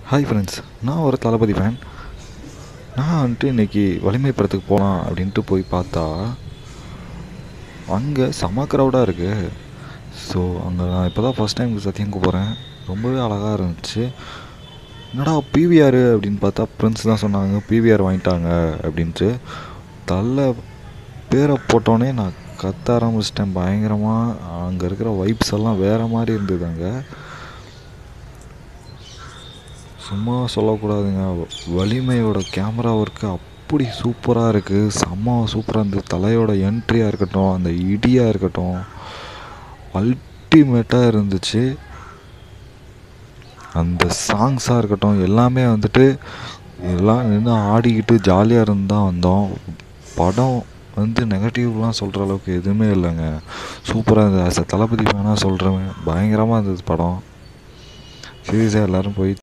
hi friends நான் ஒரு தளபதி fan நான் வந்துட்டு இன்றைக்கி வலிமை படத்துக்கு போகலாம் அப்படின்ட்டு போய் பார்த்தா அங்கே செம க்ரௌடாக இருக்குது ஸோ அங்கே நான் இப்போ தான் ஃபஸ்ட் டைம் சத்தியங்க போகிறேன் ரொம்பவே அழகாக இருந்துச்சு என்னடா பிவிஆர் அப்படின்னு பார்த்தா ஃப்ரெண்ட்ஸ் தான் சொன்னாங்க பிவிஆர் வாங்கிட்டாங்க அப்படின்ட்டு தள்ள பேரை போட்டோன்னே நான் கத்த ஆரம்பிச்சிட்டேன் பயங்கரமாக அங்கே இருக்கிற வைப்ஸ் எல்லாம் வேறு மாதிரி இருந்தது அங்கே சும்மா சொல்லக்கூடாதுங்க வலிமையோட கேமரா ஒர்க்கு அப்படி சூப்பராக இருக்குது செம்ம சூப்பராக இருந்தது தலையோட என்ட்ரியாக இருக்கட்டும் அந்த இடியாக இருக்கட்டும் அல்டிமேட்டாக இருந்துச்சு அந்த சாங்ஸாக இருக்கட்டும் எல்லாமே வந்துட்டு எல்லாம் நின்று ஆடிக்கிட்டு ஜாலியாக இருந்து தான் வந்தோம் படம் வந்து நெகட்டிவ்லாம் சொல்கிற அளவுக்கு எதுவுமே இல்லைங்க சூப்பராக இருந்தது ஆஸ் அ தளபதி வேணால் சொல்கிறேன் பயங்கரமாக இருந்தது படம் சீரியஸாக எல்லோரும் போய்